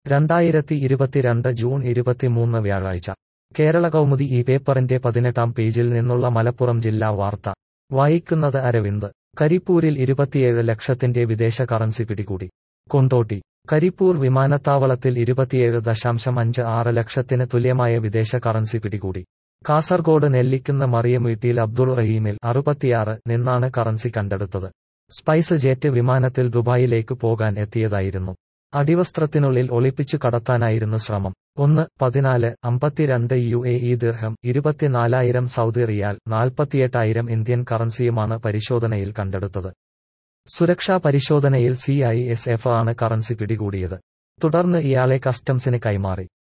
രണ്ടായിരത്തി ഇരുപത്തിരണ്ട് ജൂൺ ഇരുപത്തിമൂന്ന് വ്യാഴാഴ്ച കേരള കൗമുദി ഈ പേപ്പറിന്റെ പതിനെട്ടാം പേജിൽ നിന്നുള്ള മലപ്പുറം ജില്ലാ വാർത്ത വായിക്കുന്നത് അരവിന്ദ് കരിപ്പൂരിൽ ഇരുപത്തിയേഴ് ലക്ഷത്തിന്റെ വിദേശ കറൻസി പിടികൂടി കൊണ്ടോട്ടി കരിപ്പൂർ വിമാനത്താവളത്തിൽ ഇരുപത്തിയേഴ് ദശാംശം അഞ്ച് ആറ് ലക്ഷത്തിന് തുല്യമായ വിദേശ കറൻസി പിടികൂടി കാസർഗോഡ് നെല്ലിക്കുന്ന മറിയം വീട്ടിൽ അബ്ദുൾ റഹീമിൽ അറുപത്തിയാറ് നിന്നാണ് കറൻസി കണ്ടെടുത്തത് സ്പൈസ് ജെറ്റ് വിമാനത്തിൽ ദുബായിലേക്ക് പോകാൻ എത്തിയതായിരുന്നു അടിവസ്ത്രത്തിനുള്ളിൽ ഒളിപ്പിച്ചു കടത്താനായിരുന്നു ശ്രമം ഒന്ന് പതിനാല് അമ്പത്തിരണ്ട് യു എ ഇ ദിർഹം ഇരുപത്തിനാലായിരം സൗദി റിയാൽ നാൽപ്പത്തിയെട്ടായിരം ഇന്ത്യൻ കറൻസിയുമാണ് പരിശോധനയിൽ കണ്ടെടുത്തത് സുരക്ഷാ പരിശോധനയിൽ സി ഐ എസ് എഫ് ആണ് കറൻസി പിടികൂടിയത് തുടർന്ന് ഇയാളെ കസ്റ്റംസിന് കൈമാറി